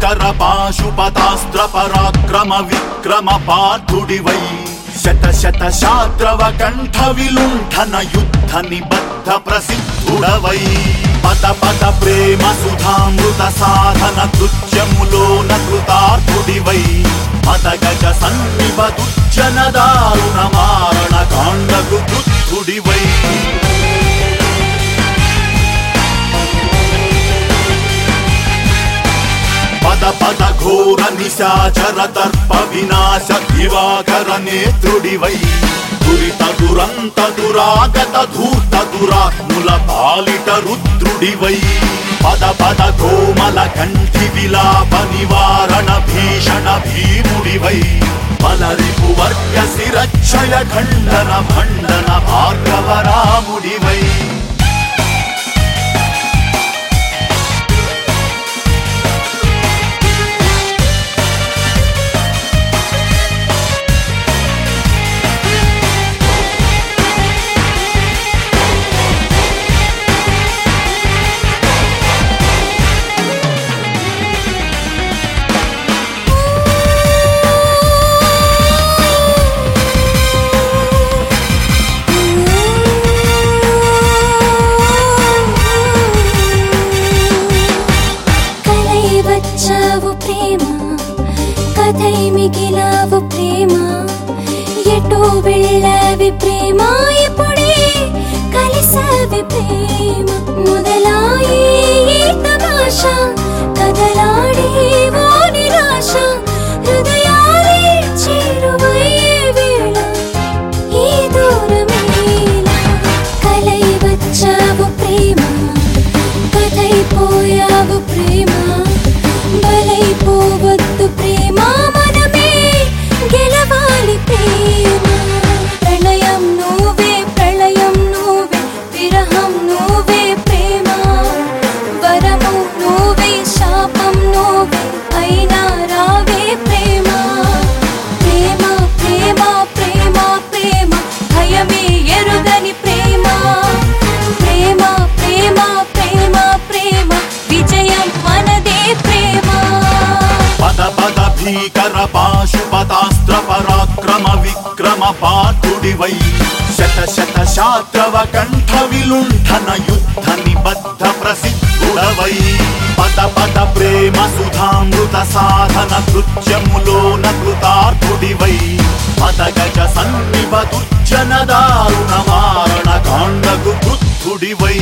భీకర పాశుపతాస్త్ర పరాక్రమ విక్రమ పార్థుడివై శత శత శాత్రవ కంఠ విలుంఠన యుద్ధ నిబద్ధ ప్రసిద్ధుడవై పద పద ప్రేమ సుధామృత సాధన కృత్యములోన కృతార్థుడివై పద గజ సన్నిభ దుర్జన దారుణ మారణ కాండకు కృత్తుడివై పద పద ఘోర నిశాచర దర్ప వినాశ దివాకర నేత్రుడివై దురిత దురంత దురాగత ధూర్త దురాత్ముల పాలిట రుద్రుడివై పద పద కోమల కంఠి విలాప నివారణ భీషణ భీముడివై బలరిపు వర్గ శిరక్షయ ఖండన భండన భార్గవరాముడివై కలై వచ్చావు ప్రేమ కథై మిగిలావు ప్రేమ ఎటో వెళ్ళావి ప్రేమ ఇప్పుడే కలిసావి ప్రేమ మొదలాయి ఈ తమాష కదలాడేవో నిరాశ హృదయాలే చేరువయ్యే వేళ ఈ దూరమేలా కలై వచ్చావు ప్రేమ కథైపోయావు ప్రేమ బలైపోవద్దు ప్రేమ మనమే గెలవాలి ప్రేమ ప్రణయం నువ్వే ప్రళయం నువ్వే విరహం నువ్వే ప్రేమ వరము నువ్వే శాపం నువ్వే అయినా రావే ప్రేమ ప్రేమ ప్రేమ ప్రేమ ప్రేమ భయమే ఎరుగని ప్రేమ ప్రేమ ప్రేమ ప్రేమ ప్రేమ విజయం మనదే ప్రేమ పద పద భీకర పాశుపతాస్త్ర పరాక్రమ విక్రమ పార్థుడివై శత శత శాత్రవ కంఠ విలుంఠన యుద్ధ నిబద్ధ ప్రసిద్ధుడవై పద పద ప్రేమ సుధామృత సాధన కృత్యములోన కృతార్థుడివై పద గజ సన్నిభ దుర్జన దారుణ మారణ కాండకు కృత్తుడివై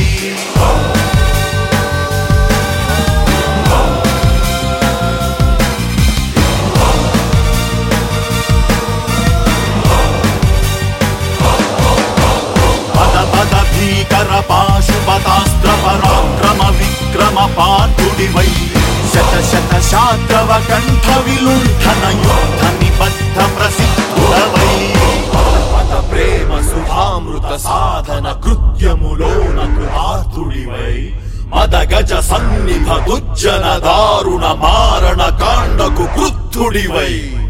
పద పద భీకర పాశుపతాస్త్ర పరాక్రమ విక్రమ పార్థుడివై శత శత శాత్రవ కంఠ విలుంఠన యుద్ధ నిబద్ధ ప్రసిద్ధుడవై పద ప్రేమ సుధామృత సాధన కృత్యములోన కృతార్థుడివై మద గజ సన్నిభ దుర్జన దారుణ మారణ కాండకు కృత్తుడివై